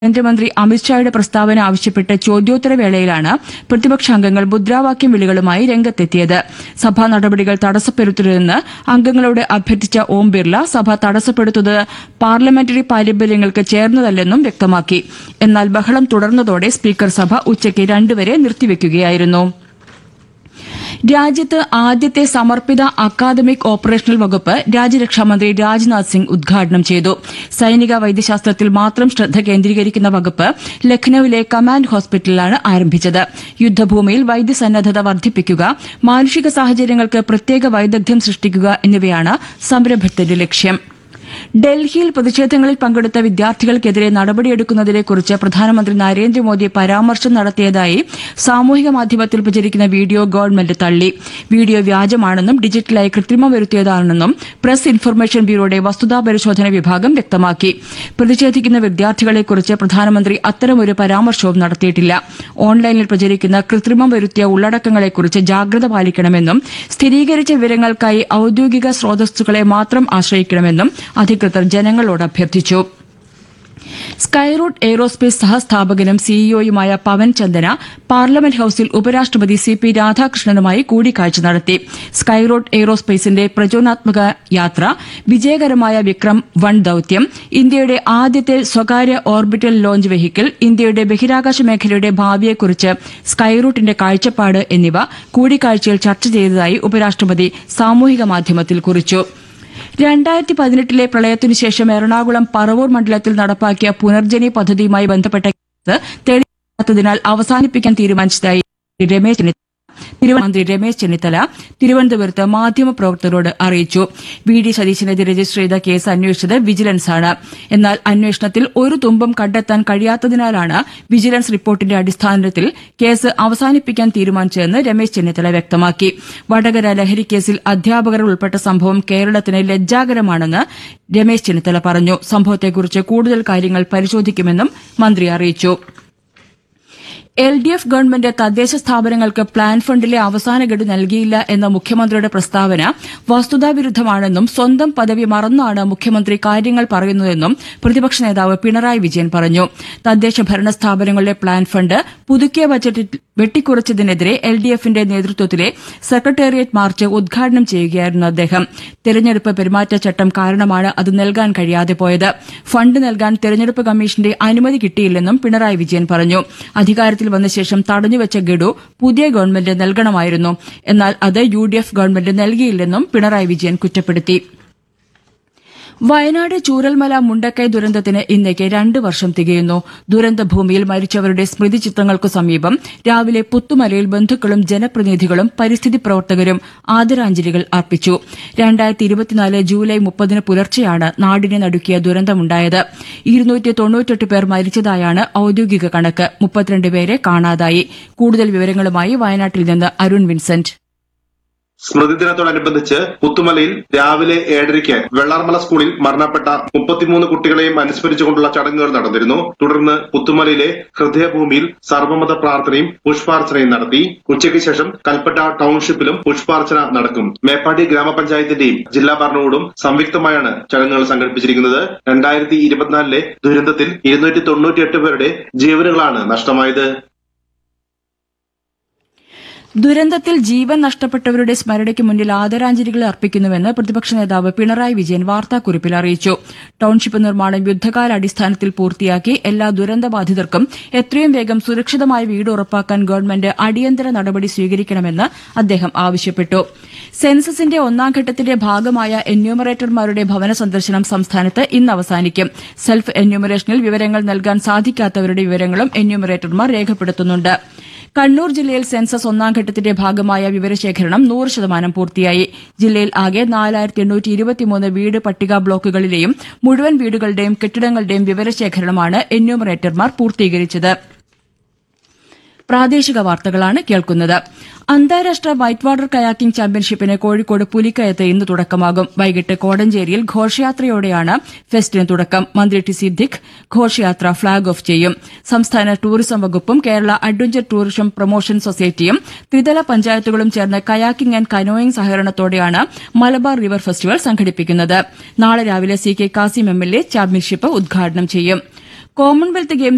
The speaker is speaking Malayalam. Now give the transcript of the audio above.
കേന്ദ്രമന്ത്രി അമിത്ഷായുടെ പ്രസ്താവന ആവശ്യപ്പെട്ട് ചോദ്യോത്തരവേളയിലാണ് പ്രതിപക്ഷാംഗങ്ങൾ മുദ്രാവാക്യം വിളികളുമായി രംഗത്തെത്തിയത് സഭാ നടപടികൾ തടസ്സപ്പെടുത്തരുതെന്ന് അംഗങ്ങളോട് അഭ്യർത്ഥിച്ച ഓം ബിർല സഭ തടസ്സപ്പെടുത്തുന്നത് പാർലമെന്ററി പാരമ്പര്യങ്ങൾക്ക് ചേർന്നതല്ലെന്നും വ്യക്തമാക്കി എന്നാൽ ബഹളം തുടർന്നതോടെ സ്പീക്കർ സഭ ഉച്ചയ്ക്ക് രണ്ടുവരെ നിർത്തിവെക്കുകയായിരുന്നു രാജ്യത്ത് ആദ്യത്തെ സമർപ്പിത അക്കാദമിക് ഓപ്പറേഷണൽ വകുപ്പ് രാജ്യരക്ഷാമന്ത്രി രാജ്നാഥ് സിംഗ് ഉദ്ഘാടനം ചെയ്തു സൈനിക വൈദ്യശാസ്ത്രത്തിൽ മാത്രം ശ്രദ്ധ കേന്ദ്രീകരിക്കുന്ന വകുപ്പ് ലഖ്നൌവിലെ കമാൻഡ് ഹോസ്പിറ്റലിലാണ് ആരംഭിച്ചത് യുദ്ധഭൂമിയിൽ വൈദ്യസന്നദ്ധത വർദ്ധിപ്പിക്കുക മാനുഷിക സാഹചര്യങ്ങൾക്ക് പ്രത്യേക വൈദഗ്ധ്യം സൃഷ്ടിക്കുക എന്നിവയാണ് സംരംഭത്തിന്റെ ലക്ഷ്യം ഡൽഹിയിൽ പ്രതിഷേധങ്ങളിൽ പങ്കെടുത്ത വിദ്യാർത്ഥികൾക്കെതിരെ നടപടിയെടുക്കുന്നതിനെക്കുറിച്ച് പ്രധാനമന്ത്രി നരേന്ദ്രമോദി പരാമർശം നടത്തിയതായി സാമൂഹിക മാധ്യമത്തിൽ പ്രചരിക്കുന്ന വീഡിയോ ഗവൺമെന്റ് തള്ളി വീഡിയോ വ്യാജമാണെന്നും ഡിജിറ്റലായി കൃത്രിമം വരുത്തിയതാണെന്നും പ്രസ് ഇൻഫർമേഷൻ ബ്യൂറോയുടെ വസ്തുതാ പരിശോധന വിഭാഗം വ്യക്തമാക്കി പ്രതിഷേധിക്കുന്ന വിദ്യാർത്ഥികളെക്കുറിച്ച് പ്രധാനമന്ത്രി അത്തരമൊരു പരാമർശവും നടത്തിയിട്ടില്ല ഓൺലൈനിൽ പ്രചരിക്കുന്ന കൃത്രിമം വരുത്തിയ ഉള്ളടക്കങ്ങളെക്കുറിച്ച് ജാഗ്രത പാലിക്കണമെന്നും സ്ഥിരീകരിച്ച വിവരങ്ങൾക്കായി ഔദ്യോഗിക സ്രോതസ്സുകളെ മാത്രം ആശ്രയിക്കണമെന്നും അധികൃതർ ജനങ്ങളോട് അഭ്യർത്ഥിച്ചു സ്കൈറൂട്ട് എയ്റോസ്പേസ് സഹസ്ഥാപകനും സിഇഒയുമായ പവൻ ചന്ദന പാർലമെന്റ് ഹൌസിൽ ഉപരാഷ്ട്രപതി സി പി രാധാകൃഷ്ണനുമായി കൂടിക്കാഴ്ച നടത്തി സ്കൈറൂട്ട് എയ്റോസ്പേസിന്റെ പ്രചോദനാത്മക യാത്ര വിജയകരമായ വിക്രം വൺ ദൌത്യം ഇന്ത്യയുടെ ആദ്യത്തെ സ്വകാര്യ ഓർബിറ്റൽ ലോഞ്ച് വെഹിക്കിൾ ഇന്ത്യയുടെ ബഹിരാകാശ മേഖലയുടെ ഭാവിയെക്കുറിച്ച് സ്കൈറൂട്ടിന്റെ കാഴ്ചപ്പാട് എന്നിവ കൂടിക്കാഴ്ചയിൽ ചർച്ച ചെയ്തതായി ഉപരാഷ്ട്രപതി സാമൂഹിക മാധ്യമത്തിൽ കുറിച്ചു രണ്ടായിരത്തി പതിനെട്ടിലെ പ്രളയത്തിനുശേഷം എറണാകുളം പറവൂർ മണ്ഡലത്തിൽ നടപ്പാക്കിയ പുനർജനി പദ്ധതിയുമായി ബന്ധപ്പെട്ട കേസ് തെളിയില്ലാത്തതിനാൽ അവസാനിപ്പിക്കാൻ തീരുമാനിച്ചതായി രമേശ് ചെന്നിത്തല തിരുവനന്തപുരം മന്ത്രി രമേശ് ചെന്നിത്തല തിരുവനന്തപുരത്ത് മാധ്യമപ്രവർത്തകരോട് അറിയിച്ചു വി ഡി സതീശനെതിരെ രജിസ്റ്റർ ചെയ്ത കേസ് അന്വേഷിച്ചത് വിജിലൻസാണ് എന്നാൽ അന്വേഷണത്തിൽ ഒരു തുമ്പും കണ്ടെത്താൻ കഴിയാത്തതിനാലാണ് വിജിലൻസ് റിപ്പോർട്ടിന്റെ അടിസ്ഥാനത്തിൽ കേസ് അവസാനിപ്പിക്കാൻ തീരുമാനിച്ചതെന്ന് രമേശ് ചെന്നിത്തല വ്യക്തമാക്കി വടകര ലഹരിക്കേസിൽ അധ്യാപകർ ഉൾപ്പെട്ട സംഭവം കേരളത്തിന് ലജ്ജാകരമാണെന്ന് രമേശ് ചെന്നിത്തല പറഞ്ഞു സംഭവത്തെക്കുറിച്ച് കൂടുതൽ കാര്യങ്ങൾ പരിശോധിക്കുമെന്നും മന്ത്രി അറിയിച്ചു എൽ ഡി എഫ് ഗവൺമെന്റ് തദ്ദേശ സ്ഥാപനങ്ങൾക്ക് പ്ലാൻ ഫണ്ടിലെ അവസാന ഗഡു നൽകിയില്ല എന്ന മുഖ്യമന്ത്രിയുടെ പ്രസ്താവന വസ്തുതാവിരുദ്ധമാണെന്നും സ്വന്തം പദവി മറന്നാണ് മുഖ്യമന്ത്രി കാര്യങ്ങൾ പറയുന്നതെന്നും പ്രതിപക്ഷ നേതാവ് പിണറായി വിജയൻ പറഞ്ഞു തദ്ദേശ ഭരണ സ്ഥാപനങ്ങളുടെ പ്ലാൻ ഫണ്ട് പുതുക്കിയ ബജറ്റിൽ വെട്ടിക്കുറച്ചതിനെതിരെ എൽ ഡി എഫിന്റെ നേതൃത്വത്തിലെ സെക്രട്ടേറിയറ്റ് മാർച്ച് ഉദ്ഘാടനം ചെയ്യുകയായിരുന്നു അദ്ദേഹം തെരഞ്ഞെടുപ്പ് പെരുമാറ്റച്ചട്ടം കാരണമാണ് അത് നൽകാൻ കഴിയാതെ പോയത് ഫണ്ട് നൽകാൻ തെരഞ്ഞെടുപ്പ് കമ്മീഷന്റെ അനുമതി കിട്ടിയില്ലെന്നും പിണറായി വിജയൻ പറഞ്ഞു അധികാരത്തിൽ വന്ന ശേഷം തടഞ്ഞുവച്ച ഗഡു പുതിയ ഗവൺമെന്റ് നൽകണമായിരുന്നു എന്നാൽ അത് യു ഡി എഫ് ഗവൺമെന്റ് നൽകിയില്ലെന്നും പിണറായി വിജയൻ കുറ്റപ്പെടുത്തി വയനാട് ചൂരൽമല മുണ്ടക്കൈ ദുരന്തത്തിന് ഇന്നേക്ക് രണ്ട് വർഷം തികയുന്നു ദുരന്തഭൂമിയിൽ മരിച്ചവരുടെ സ്മൃതി ചിത്രങ്ങൾക്കു സമീപം രാവിലെ പുത്തുമലയിൽ ബന്ധുക്കളും ജനപ്രതിനിധികളും പരിസ്ഥിതി പ്രവർത്തകരും ആദരാഞ്ജലികൾ അർപ്പിച്ചു രണ്ടായിരത്തി ഇരുപത്തിനാല് ജൂലൈ മുപ്പതിന് പുലർച്ചെയാണ് നാടിനെ നടുക്കിയ ദുരന്തമുണ്ടായത് ഇരുന്നൂറ്റി തൊണ്ണൂറ്റെട്ട് പേർ മരിച്ചതായാണ് ഔദ്യോഗിക കണക്ക് മുപ്പത്തിരണ്ട് പേരെ കാണാതായി കൂടുതൽ വിവരങ്ങളുമായി വയനാട്ടിൽ നിന്ന് അരുൺ വിൻസെന്റ് സ്മൃതി ദിനത്തോടനുബന്ധിച്ച് പുത്തുമലയിൽ രാവിലെ ഏഴരയ്ക്ക് വെള്ളാർമല സ്കൂളിൽ മരണപ്പെട്ട മുപ്പത്തിമൂന്ന് കുട്ടികളെയും അനുസ്മരിച്ചുകൊണ്ടുള്ള ചടങ്ങുകൾ നടന്നിരുന്നു തുടർന്ന് പുത്തുമലയിലെ ഹൃദയഭൂമിയിൽ സർവമത പ്രാർത്ഥനയും പുഷ്പാർച്ചനയും നടത്തി ഉച്ചയ്ക്ക് ശേഷം കൽപ്പറ്റ ടൌൺഷിപ്പിലും പുഷ്പാർച്ചന നടക്കും മേപ്പാടി ഗ്രാമപഞ്ചായത്തിന്റെയും ജില്ലാ ഭരണകൂടും സംയുക്തമായാണ് ചടങ്ങുകൾ സംഘടിപ്പിച്ചിരിക്കുന്നത് രണ്ടായിരത്തി ഇരുപത്തിനാലിലെ ദുരന്തത്തിൽ ഇരുന്നൂറ്റി തൊണ്ണൂറ്റിയെട്ട് പേരുടെ ജീവനുകളാണ് നഷ്ടമായത് ദുരന്തത്തിൽ ജീവൻ നഷ്ടപ്പെട്ടവരുടെ സ്മരണയ്ക്ക് മുന്നിൽ ആദരാഞ്ജലികൾ അർപ്പിക്കുന്നുവെന്ന് പ്രതിപക്ഷ നേതാവ് പിണറായി വിജയൻ വാർത്താക്കുറിപ്പിൽ അറിയിച്ചു ടൌൺഷിപ്പ് നിർമ്മാണം യുദ്ധകാലാടിസ്ഥാനത്തിൽ പൂർത്തിയാക്കി എല്ലാ ദുരന്തബാധിതർക്കും എത്രയും വേഗം സുരക്ഷിതമായ വീട് ഉറപ്പാക്കാൻ ഗവൺമെന്റ് അടിയന്തര നടപടി സ്വീകരിക്കണമെന്ന് അദ്ദേഹം ആവശ്യപ്പെട്ടു സെൻസസിന്റെ ഒന്നാം ഘട്ടത്തിന്റെ ഭാഗമായ എന്യൂമറേറ്റർമാരുടെ ഭവന സന്ദർശനം സംസ്ഥാനത്ത് ഇന്ന് അവസാനിക്കും സെൽഫ് എന്യൂമറേഷനിൽ വിവരങ്ങൾ നൽകാൻ സാധിക്കാത്തവരുടെ വിവരങ്ങളും എന്യൂമറേറ്റർമാർ രേഖപ്പെടുത്തുന്നുണ്ട് കണ്ണൂർ ജില്ലയിൽ സെൻസസ് ഒന്നാം ഘട്ടത്തിന്റെ ഭാഗമായ വിവരശേഖരണം നൂറ് ശതമാനം പൂർത്തിയായി ജില്ലയിൽ ആകെ നാലായിരത്തി എണ്ണൂറ്റി ഇരുപത്തിമൂന്ന് വീട് പട്ടിക ബ്ലോക്കുകളിലെയും മുഴുവൻ വീടുകളുടെയും കെട്ടിടങ്ങളുടെയും വിവരശേഖരണമാണ് എന്യൂമറേറ്റർമാർ പൂർത്തീകരിച്ചത് പ്രാദേശിക വാർത്തകളാണ് കേൾക്കുന്നത് അന്താരാഷ്ട്ര വൈറ്റ് വാട്ടർ കയാക്കിംഗ് ചാമ്പ്യൻഷിപ്പിന് കോഴിക്കോട് പുലിക്കയത്ത് ഇന്ന് തുടക്കമാകും വൈകിട്ട് കോടഞ്ചേരിയിൽ ഘോഷയാത്രയോടെയാണ് ഫെസ്റ്റിന് തുടക്കം മന്ത്രി ടി സിദ്ദിഖ് ഘോഷയാത്ര ഫ്ളാഗ് ഓഫ് ചെയ്യും സംസ്ഥാന ടൂറിസം വകുപ്പും കേരള അഡ്വഞ്ചർ ടൂറിസം പ്രൊമോഷൻ സൊസൈറ്റിയും ത്രിതല പഞ്ചായത്തുകളും ചേർന്ന് കയാക്കിംഗ് ആൻഡ് കനോയിംഗ് സഹകരണത്തോടെയാണ് മലബാർ റിവർ ഫെസ്റ്റിവൽ സംഘടിപ്പിക്കുന്നത് നാളെ രാവിലെ C K Kasim M L A championship ഉദ്ഘാടനം ചെയ്യും കോമൺവെൽത്ത് ഗെയിംസ്